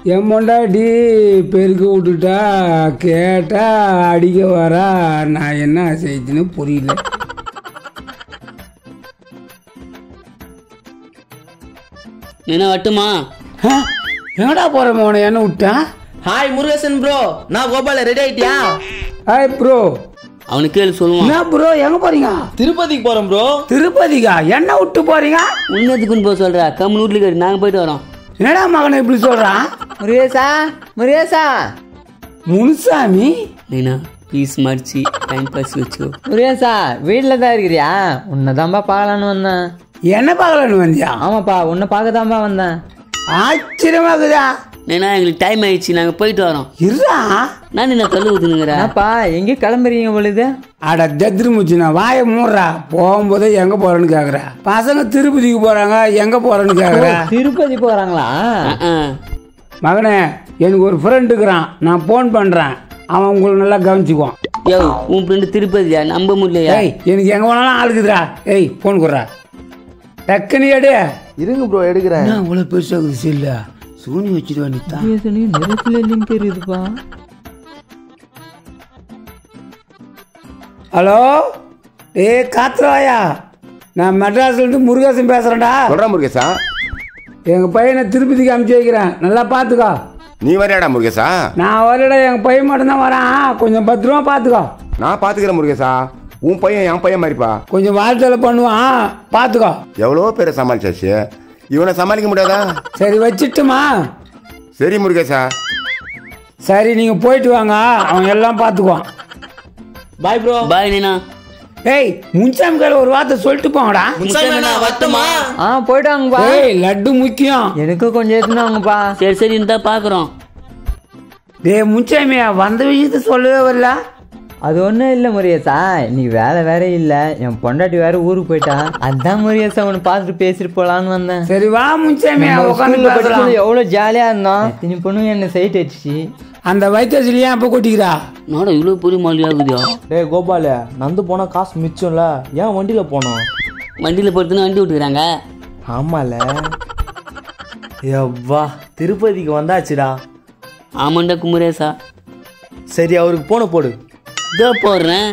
என் பொண்டாட்டி பெருக்க விட்டுட்டா கேட்டா அடிக்க வரா நான் என்ன செய்யுதுன்னு புரியல என்ன வட்டுமா ஆ? எங்கடா போற மோனை என்ன விட்டான் ஹாய் முருகேசன் ப்ரோ நான் கோபால ரெடி ஆயிட்டியா ஹாய் ப்ரோ அவனுக்கு கேளு சொல்லுவான் என்ன ப்ரோ எங்க போறீங்க திருப்பதிக்கு போறோம் ப்ரோ திருப்பதிக்கா என்ன விட்டு போறீங்க உன்னதுக்குன்னு போக சொல்ற கம்மி வீட்டுல கேட்டு நாங்க போயிட்டு வரோம் என்னடா மகனை இப்படி சொல்றான் முருகேசா முருகேசா முனுசாமி நீனா ப்ளீஸ் மடிச்சு டைம் பாஸ் வச்சுக்கோ முருகேசா வீட்டில் தான் இருக்கிறியா உன்னை தான்ப்பா பார்க்கலான்னு வந்தேன் என்ன பார்க்கலான்னு வந்தியா ஆமாப்பா உன்னை பார்க்க தான்ப்பா வந்தேன் ஆச்சரியமாக்குதா ஏன்னா எங்களுக்கு டைம் ஆயிடுச்சு நாங்க போயிட்டு வரோம் இருடா நான் என்ன கல்லு ஊத்துனுங்கிற என்னப்பா எங்கே கிளம்புறீங்க பொழுது அட தத்ரு முச்சுனா வாயை மூடுறா போகும்போதே எங்க போறேன்னு கேக்குற பசங்க திருப்பதிக்கு போறாங்க எங்க போறேன்னு கேக்குற திருப்பதி போகிறாங்களா மகனே எனக்கு ஒரு ஃப்ரெண்டு இருக்கிறான் நான் ஃபோன் பண்றேன் அவன் உங்களை நல்லா கவனிச்சுக்குவான் யோ உன் ஃப்ரெண்டு திருப்பதியா நம்ப முடியலையா ஏய் எனக்கு எங்க போனாலும் ஆளுக்குதுடா ஏய் ஃபோன் கொடுறா டக்குனு எடு இருங்க ப்ரோ எடுக்கிறேன் என்ன இவ்வளோ பெருசாகுது செல்லு சூனி வச்சுட்டு வந்துட்டான் நெருப்புல லிங்க் இருக்குதுப்பா ஹலோ ஏய் காத்துராயா நான் மெட்ராஸ்லேருந்து முருகேசன் பேசுகிறேன்டா சொல்கிறேன் முருகேசா எங்கள் பையனை திருப்பதிக்கு அனுப்பிச்சி வைக்கிறேன் நல்லா பார்த்துக்கோ நீ வரையாடா முருகேசா நான் வரடா எங்கள் பையன் மட்டும்தான் வரான் கொஞ்சம் பத்திரமா பார்த்துக்கோ நான் பார்த்துக்கிறேன் முருகேசா உன் பையன் என் பையன் மாதிரிப்பா கொஞ்சம் வாழ்க்கையில் பண்ணுவான் பார்த்துக்கோ எவ்வளோ பேரை சமாளிச்சாச்சு இவனை சமாளிக்க முடியாதா சரி வச்சிட்டுமா சரி முருகேசா சரி நீங்கள் போயிட்டு வாங்க அவன் எல்லாம் பார்த்துக்குவான் பாய் ப்ரோ பாய் நீனா ஏய் முன்சாமி கையில் ஒரு வார்த்தை சொல்லிட்டு போங்கடா வட்டமா ஆ போயிட்டாங்கப்பா ஏய் லட்டு முக்கியம் எனக்கும் கொஞ்சம் எடுத்துனாங்கப்பா சரி சரி இருந்தா பாக்குறோம் டேய் முன்சாமியா வந்த விஷயத்த சொல்லவே வரல அது ஒன்றும் இல்லை முருகேசா இன்னைக்கு வேலை வேற இல்லை என் பொண்டாட்டி வேற ஊருக்கு போயிட்டா அதான் முருகேசா உன்னை பார்த்துட்டு பேசிட்டு போலான்னு வந்தேன் சரி வா முன்சாமியா நம்ம உட்காந்து ஸ்கூல்ல பேசலாம் படிக்கும்போது எவ்வளோ ஜாலியாக இருந்தோம் இனி பொண்ணு என்னை சைட் அடிச்சு அந்த வைத்தியத்தில் ஏன் அப்போ கொட்டிக்கிறா நாடா இவ்வளவு பெரிய மாளிகை ஆகுதியா டேய் கோபால நந்து போனா காசு மிச்சம்ல ஏன் வண்டியில போனோம் வண்டியில போட்டுன்னு வண்டி விட்டுக்கிறாங்க ஆமால எவ்வா திருப்பதிக்கு வந்தாச்சுடா ஆமாண்டா குமரேசா சரி அவருக்கு போன போடு இதோ போடுறேன்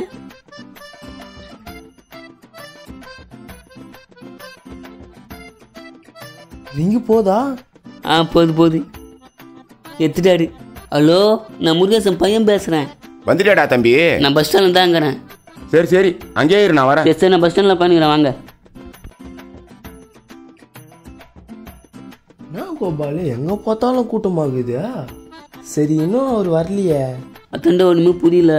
ரிங்கு போதா ஆ போது போது எடுத்துட்டாரு ஹலோ நான் முருகேசன் பையன் பேசுறேன் வந்துட்டியாடா தம்பி நான் பஸ் ஸ்டாண்ட்ல தாங்கிறேன் சரி சரி அங்கேயே இரு நான் வரேன் சரி சரி நான் பஸ் ஸ்டாண்ட்ல பண்ணிக்கிறேன் வாங்க என்ன கோபாலு எங்க பார்த்தாலும் கூட்டமாகுது சரி இன்னும் அவர் வரலையே அத்தண்ட ஒண்ணுமே புரியல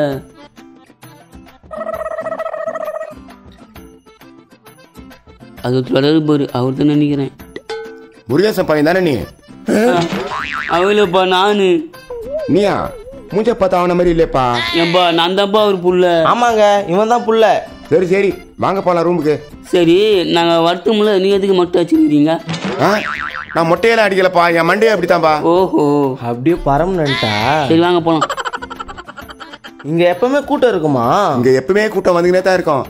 அது தொடர்பு பாரு அவர் தான் நினைக்கிறேன் முருகேசன் பையன் தானே நீ அவளப்பா நானு நீயா மூஞ்ச பார்த்தா அவன மாதிரி இல்லையப்பா ஏன்பா நான் தான்ப்பா அவர் புள்ள ஆமாங்க இவன் தான் புள்ள சரி சரி வாங்க போகலாம் ரூமுக்கு சரி நாங்க வரட்டும்ல நீ எதுக்கு மட்டும் வச்சுக்கிறீங்க ஆ நான் மொட்டையெல்லாம் அடிக்கலப்பா என் மண்டையே அப்படித்தான்பா ஓஹோ அப்படியே பரமனண்டா சரி வாங்க போலாம் இங்க எப்பவுமே கூட்டம் இருக்குமா இங்க எப்பவுமே கூட்டம் வந்துக்கினே தான் இருக்கும்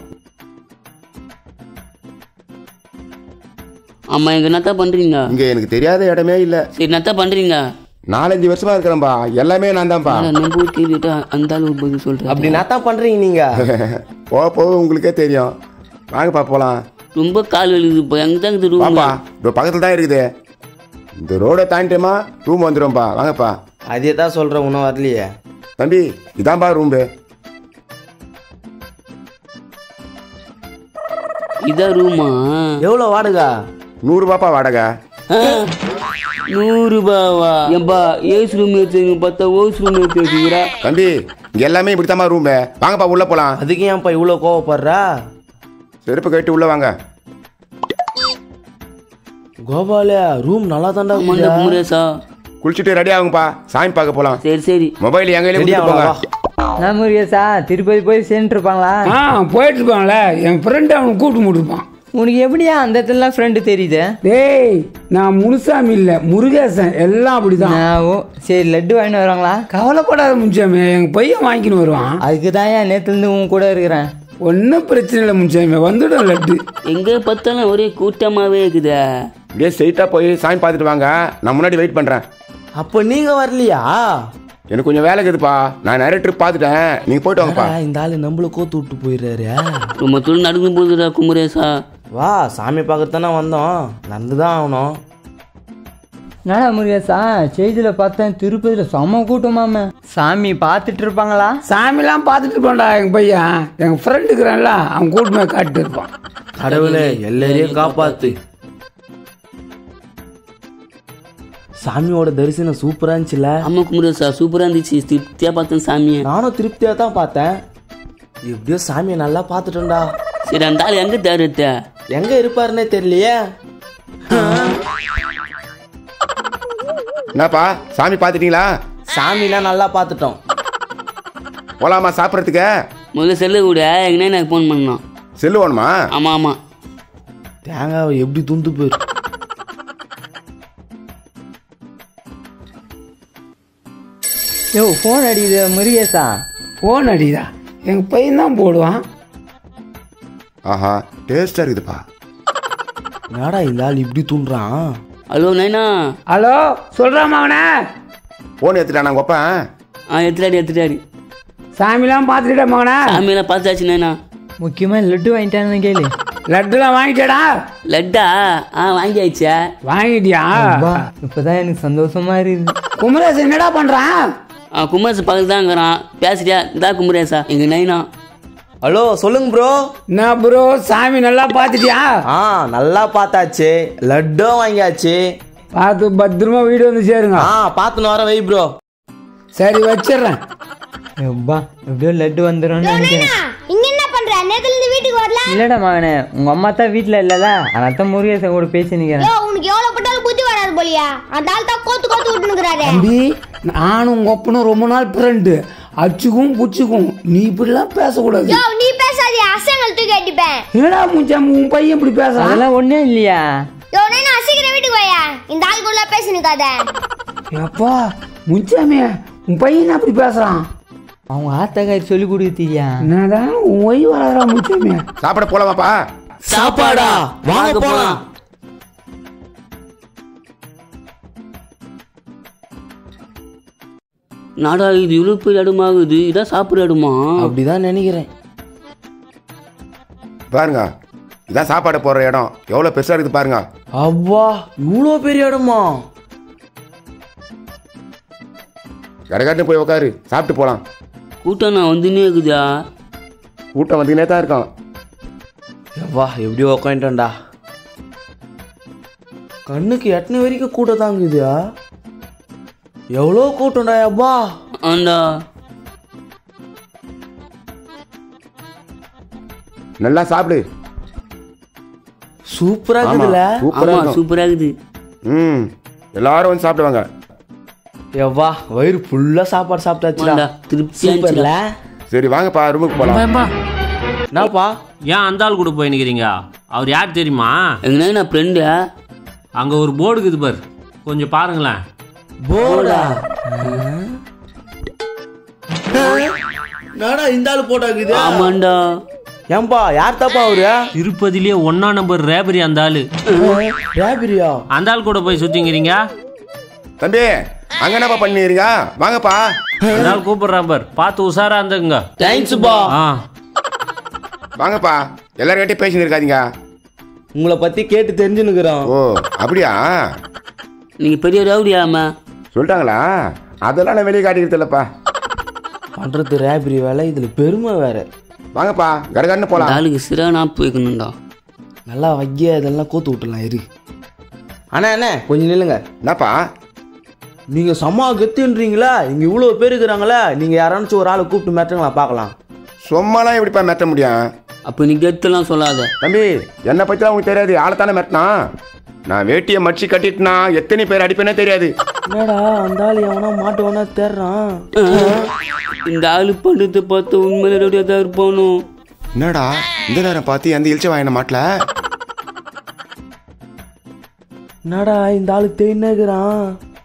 ஆமா எங்க என்னத்தா பண்றீங்க இங்க எனக்கு தெரியாத இடமே இல்ல சரி என்னத்தா பண்றீங்க நாலஞ்சு வருஷமா இருக்கிறேன்பா எல்லாமே நான் தான்ப்பா ஆனா, நம்ம ஊர் கேள்விட்டா அந்த ஆளு ஒரு பதில் சொல்றேன் அப்படி தான் பண்றீங்க நீங்க போக போக உங்களுக்கே தெரியும் வாங்கப்பா போலாம் ரொம்ப கால் வலிக்குது இப்போ எங்க தான் இது ரூம் வாப்பா இதோ பக்கத்துல தான் இருக்குது இந்த ரோடை தாண்டிட்டோமா ரூம் வந்துடும்ப்பா வாங்கப்பா அதே தான் சொல்றேன் இன்னும் வரலையே தம்பி இதான்பா ரூம்பு இதான் ரூமா எவ்வளோ வாடகை நூறுரூபாப்பா வாடகை நூறு ரூபாவா ஏன்பா ஏஸ் ரூம் எடுத்துங்க பார்த்தா ஓஸ் ரூம் எடுத்து வச்சுக்கிறா தம்பி இங்க எல்லாமே இப்படித்தாம்மா ரூம்பு வாங்கப்பா உள்ள போலாம் அதுக்கு ஏன்ப்பா இவ்வளோ கோவப்படுறா செருப்பு கட்டி உள்ள வாங்க கோபால ரூம் நல்லா தாண்டா ஆமாண்டா குமரேசா குளிச்சுட்டு ரெடி ஆகுங்கப்பா சாமி பார்க்க போலாம் சரி சரி மொபைல் எங்க கையில கொடுத்து போங்க நான் முருகேசா திருப்பதி போய் சேர்ந்துருப்பாங்களா ஆ போயிட்டு இருப்பாங்களே என் ஃப்ரெண்டு அவனை கூப்பிட்டு முடிப்பான் உனக்கு எப்படியா அந்த இடத்துலலாம் ஃப்ரெண்டு தெரியுது டேய் நான் முனுசாமி இல்லை முருகேசன் எல்லாம் அப்படிதான் நான் ஓ சரி லட்டு வாங்கிட்டு வராங்களா கவலைப்படாத முன்சாமி எங்கள் பையன் வாங்கின்னு வருவான் அதுக்கு தான் ஏன் நேற்றுலேருந்து உன் கூட இருக்கிறேன் ஒன்றும் பிரச்சனை இல்லை முன்சாமி வந்துடும் லட்டு எங்க பார்த்தாலும் ஒரே கூட்டமாவே இருக்குதே அப்படியே ஸ்ட்ரைட்டா போய் சாமி பார்த்துட்டு வாங்க நான் முன்னாடி வெயிட் பண்றேன் அப்போ நீங்க வரலையா எனக்கு கொஞ்சம் வேலை இருக்குதுப்பா நான் நிறைய ட்ரிப் பார்த்துட்டேன் நீங்க போயிட்டு வாங்கப்பா என்னடா, இந்த ஆளு நம்மள கோத்து விட்டு போயிடுறாரு ரொம்ப தொழில் நடக்கும் போதுடா குமரேசா வா சாமி பார்க்க தானே வந்தோம் நடந்துதான் ஆகணும் என்னடா முருகேசா செய்தியில் பார்த்தேன் திருப்பதியில் செம்ம கூட்டமாம சாமி பார்த்துட்டு இருப்பாங்களா சாமிலாம் பார்த்துட்டு இருப்பான்டா எங்கள் பையன் எங்கள் ஃப்ரெண்டு இருக்கிறான்ல அவன் கூட்டமே காட்டிட்டு இருப்பான் கடவுளே எல்லாரையும் காப்பாத்து சாமியோட தரிசனம் சூப்பரா இருந்துச்சுல ஆமா குமரேசா சூப்பரா இருந்துச்சு திருப்தியா பார்த்தேன் சாமியை நானும் திருப்தியா தான் பார்த்தேன் எப்படியோ சாமியை நல்லா பார்த்துட்டோம்டா சரி அந்த ஆள் எங்க தேடுத்த எங்க இருப்பாருன்னே தெரியலையே என்னப்பா சாமி பார்த்துட்டீங்களா சாமிலாம் நல்லா பார்த்துட்டோம் போலாமா சாப்பிட்றதுக்கு முதல்ல செல்ல கூட எங்கன்னா எனக்கு ஃபோன் பண்ணோம் செல்லு வேணுமா ஆமா ஆமா தேங்காவை எப்படி துந்து போயிரு யோ ஃபோன் அடிக்குது முருகேசா ஃபோன் அடிதா எங்கள் பையன் தான் போடுவான் ஆஹா டேஸ்டா இருக்குதுப்பா என்னடா இந்த ஆள் இப்படி தூண்டுறான் ஹலோ நைனா ஹலோ சொல்கிறான் மகனே ஃபோன் எடுத்துட்டா நாங்கள் வைப்பேன் ஆ எடுத்துட்டாடி எடுத்துட்டாடி சாமிலாம் பார்த்துட்டா மகனே சாமியெல்லாம் பார்த்தாச்சு நைனா முக்கியமாக லட்டு வாங்கிட்டானு கேளு லட்டுலாம் வாங்கிட்டடா லட்டா ஆ வாங்கியாச்சா வாங்கிட்டியா வா இப்போதான் எனக்கு சந்தோஷமா இருக்குது குமரேசன் என்னடா பண்ணுறான் ஆ குமரேசன் பக்கத்துல தான் இருக்கிறான் பேசுறியா இதா குமரேசா எங்க நைனா ஹலோ சொல்லுங்க ப்ரோ என்ன ப்ரோ சாமி நல்லா பார்த்துட்டியா ஆ நல்லா பார்த்தாச்சு லட்டும் வாங்கியாச்சு பார்த்து பத்திரமா வீடு வந்து சேருங்க ஆ பார்த்துன்னு வர வை ப்ரோ சரி வச்சிடுறேன் எப்பா எப்படியோ லட்டு வந்துடும்னு நினைக்கிறேன் இங்க என்ன பண்ற நேத்துல இருந்து வீட்டுக்கு வரல இல்லடா மகனே உங்க அம்மா தான் வீட்டில் இல்லைல்ல அதனால தான் முருகேசன் கூட பேசி நிற்கிறேன் யோ உனக்கு எவ்வளவு பட்டாலும் புத்தி வராது போலியா அந்த ஆள் தான் கோத்து கோத்து விட்டுனுக்குறாரு தம்பி நானும் உங்க அப்பனும் ரொம்ப நாள் ஃப்ரெண்டு அச்சுக்கும் புச்சுக்கும் நீ இப்படிலாம் பேசக்கூடாது யோ நீ பேசாதே அசங்கள் தூக்கி அடிப்பேன் என்னடா முச்சாம உன் பையன் இப்படி பேசுறான் அதெல்லாம் ஒன்றும் இல்லையா யோ நான் சீக்கிரம் வீட்டுக்கு வாயா இந்த ஆளுக்குள்ள பேசினுக்காத அப்பா முச்சாமே உன் பையன் அப்படி பேசுறான் அவங்க ஆத்தாக்காரி சொல்லி கொடுக்குறியா என்னதான் உன் ஒய் வராதா முச்சாமே சாப்பிட போலாமாப்பா சாப்பாடா வாங்க போலாம் நாடா இது இவ்வளவு பெரிய இடமாகுது இதான் சாப்பிட்ற இடமா அப்படிதான் நினைக்கிறேன் பாருங்க இதான் சாப்பாடு போடுற இடம் எவ்வளோ பெருசாக இருக்குது பாருங்க அவ்வா இவ்வளோ பெரிய இடமா கடகடன்னு போய் உட்காரு சாப்பிட்டு போகலாம் கூட்டம் நான் வந்துன்னே இருக்குதா கூட்டம் வந்துக்கினே தான் இருக்கான் வா எப்படியோ உக்காந்துட்டோம்டா கண்ணுக்கு எட்டன வரைக்கும் கூட்டம் தாங்குதா எவ்வளோ கூட்டம்டா அப்பா ஆண்டா நல்லா சாப்பிடு சூப்பரா ஆமா இருக்குதுல்ல சூப்பரா ஆமா இருக்கும் சூப்பரா இருக்குது ம் எல்லாரும் வந்து சாப்பிடுவாங்க எவ்வா வயிறு ஃபுல்லா சாப்பாடு சாப்பிட்டாச்சுடா ஆண்டா திருப்தியா சூப்பர்ல இருந்துச்சுடா. சரி வாங்கப்பா ரூமுக்கு போகலாம் ஏன்பா என்னப்பா ஏன் அந்த ஆள் கூட போய் நிற்கிறீங்க அவர் யார் தெரியுமா எங்க நைனா ஃப்ரெண்டு அங்கே ஒரு போர்டு இருக்குது பார் கொஞ்சம் பாருங்களேன் போடா என்னடா இந்த ஆளு போட்டாக்குது ஆமாண்டா ஏன்பா யார் தப்பா அவரு திருப்பதிலேயே ஒன்னா நம்பர் ரேபரி அந்த ஆளு ரேபிரியா அந்த ஆள் கூட போய் சுத்திங்கிறீங்க தம்பி அங்க என்னப்பா பண்ணிடுறீங்க வாங்கப்பா அந்த ஆள் கூப்பிடுறான் பார் பார்த்து உஷாரா இருந்துங்க தேங்க்ஸ்ப்பா ஆ வாங்கப்பா எல்லார்கிட்டயும் பேசின்னு இருக்காதீங்க உங்களை பத்தி கேட்டு தெரிஞ்சுன்னுக்குறோம் ஓ அப்படியா நீங்க பெரிய ரவுடியாமா சொல்லிட்டாங்களா அதெல்லாம் நான் வெளியே காட்டிக்கிறது இல்லப்பா பண்றது ரேபிரி வேலை இதுல பெருமை வேற வாங்கப்பா கடகடன்னு இந்த போலாம் ஆளுக்கு சிறானா போய்க்கணும்டா நல்லா வைய இதெல்லாம் கோத்து விட்டுலாம் இரு அண்ணா அண்ணா கொஞ்சம் நில்லுங்க என்னப்பா நீங்க செம்ம கெத்துன்றீங்களா இங்க இவ்வளவு பேர் இருக்கிறாங்களே நீங்க யாராச்சும் ஒரு ஆளை கூப்பிட்டு மிரட்டுங்களா பார்க்கலாம் சும்மாலாம் எப்படிப்பா மெத்த முடியும் அப்ப நீ கெத்தெல்லாம் சொல்லாத தம்பி என்னை பற்றிலாம் உங்களுக்கு தெரியாது ஆளை தானே மெட்டினா நான் வேட்டியை மடிச்சு கட்டிட்டுனா எத்தனை பேர் அடிப்பேனே தெரியாது என்னடா அந்த ஆள் எவனா மாட்டுவானா தேடுறான் இந்த ஆளு பண்றதை பார்த்து உண்மையில ரவுடியா தான் இருப்பானோ என்னடா இந்த நேரம் பார்த்து எந்த இழிச்ச வாங்கின மாட்டல என்னடா இந்த ஆளு தேடினேக்குறான்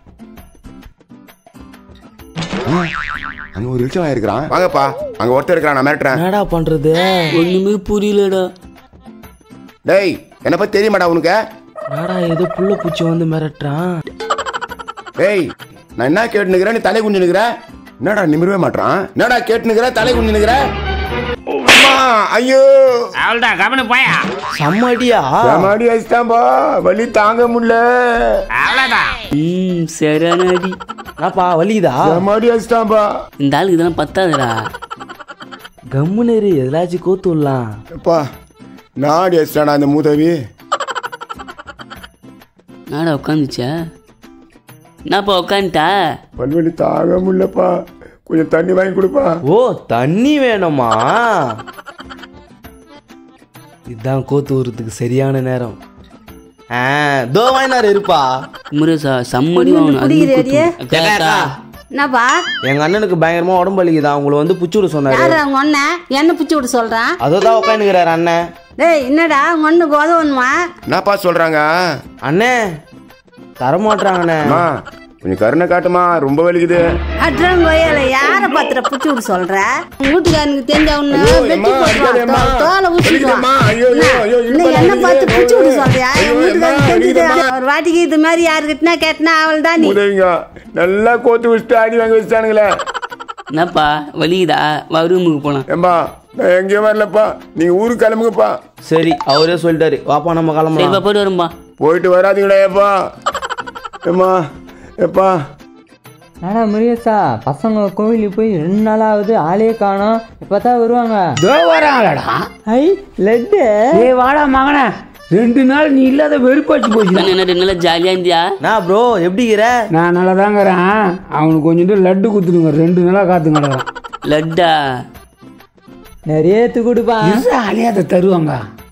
அங்க ஒரு இழிச்ச வாங்கிருக்கிறான் வாங்கப்பா அங்க ஒருத்தர் இருக்கிறான் நான் மிரட்டுறேன் என்னடா பண்றது ஒண்ணுமே புரியலடா டேய் என்னை பத்தி தெரியுமாடா உனக்கு என்னடா ஏதோ புள்ள பூச்சி வந்து மிரட்டுறான் டேய் நான் என்ன கேட்டுனுக்கிறேன் நீ தலை குஞ்சுனுக்கிற என்னடா நிமிரவே மாட்டான் என்னடா கேட்டுனுக்கிற தலை குஞ்சுனுக்கிற அம்மா ஐயோ அவள்டா கவனி போயா செம்மடியா மாடி அடிச்சிட்டான்பா வலி தாங்க முடியல அவ்வளோதான் ம் சரியான அடி என்னப்பா வலிக்குதா மாடி அடிச்சிட்டான்பா இந்த ஆளுக்கு இதெல்லாம் பத்தாதுடா கம்முன்னு இரு எதாச்சும் கோத்து விடலாம் அப்பா நாடி அடிச்சிட்டானா அந்த மூதவி நாடா உட்காந்துச்சா என்னப்பா உட்காந்துட்டா பல்வலி தாங்க முடியலப்பா கொஞ்சம் தண்ணி வாங்கி கொடுப்பா ஓ தண்ணி வேணுமா இதுதான் கோத்து ஊறதுக்கு சரியான நேரம் ஆ தோ வாங்கினாரு இருப்பா முருகேசா செம்மடி வாங்கணும் அது குடிக்கிறியாடியே? அக்கா, அக்கா. என்னப்பா எங்க அண்ணனுக்கு பயங்கரமா உடம்பு வலிக்குதா உங்களை வந்து புச்சு விட சொன்னாரு யாரு அவங்க அண்ணன் என்ன பிச்சு விட சொல்றான் அதோ தான் உட்காந்துக்கிறாரு அண்ணன் டேய் என்னடா உங்க அண்ணுக்கு உதவணுமா என்னப்பா சொல்றாங்க அண்ணே தரமாட்டுறாங்கண்ணே அம்மா கொஞ்சம் கருணை காட்டுமா ரொம்ப வலிக்குது அட்ரம் கோயில யார பாத்திர பிச்சு விட சொல்ற உங்க வீட்டுக்காரனுக்கு தெரிஞ்சவனு ஐயோ, வெட்டி அம்மா, அடிக்காதேம்மா. போட்டுருவான் தோலை வலிக்குதேம்மா. ஐயோ, ஐயோ, ஐயோ, உச்சிடுவான் இடுப்பெல்லாம் என்ன பார்த்து வலிக்குது. பிச்சு விட ஐயோ, சொல்றியா ஐயோ, என் வீட்டுக்காரனுக்கு அம்மா, தெரிஞ்சது வலிக்குதேம்மா. ஒரு வாட்டிக்கு இது மாதிரி யாருக்கிட்டனா கேட்டனா அவள் தான் நீ உதவிங்க நல்லா கோத்து வச்சுட்டு அடி வாங்கி வச்சுட்டானுங்களே என்னப்பா வலிக்குதா வா ரூமுக்கு போலாம் ஏம்பா நான் எங்கேயும் வரலப்பா நீங்க ஊருக்கு கிளம்புங்கப்பா சரி அவரே சொல்லிட்டாரு வாப்பா நம்ம சரிப்பா கிளம்பலாம் போயிட்டு வரும்பா போயிட்டு வராதீங்களா ஏப்பா ஏம்மா எப்பா ஆனா முருகேசா பசங்க கோவிலுக்கு போய் ரெண்டு நாள் ஆகுது ஆளே காணோம் இப்பதான் வருவாங்க தோ வராங்களடா ஐ லட்டு ஏய் வாடா மகனே ரெண்டு நாள் நீ இல்லாத வெறுப்பாச்சு போச்சு என்ன என்ன ரெண்டு நாளா ஜாலியா இருந்தியா நான் ப்ரோ எப்படிங்கிற நான் நல்லா தாங்கிறேன் அவனுக்கு கொஞ்சம் லட்டு குத்துடுங்க ரெண்டு நாளாக காத்து கிடக்குறான் லட்டா நிறைய ஏத்து கொடுப்பா அழியாத தருவாங்க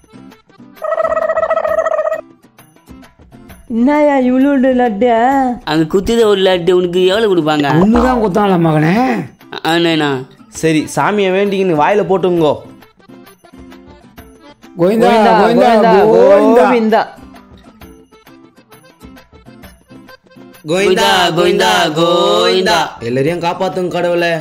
என்னயா இவ்வளோண்டு லட்டு அங்க குத்தித ஒரு லட்டு உனக்கு எவ்வளவு கொடுப்பாங்க ஒன்று தான் குத்தாங்களா மகனே ஆனா சரி சாமியை வேண்டிக்கின்னு வாயில போட்டுங்கோ கோவிந்தா கோவிந்தா கோவிந்தா கோவிந்தா கோவிந்தா கோவிந்தா கோவிந்தா கோவிந்தா எல்லாரையும் காப்பாத்துங்க கடவுளே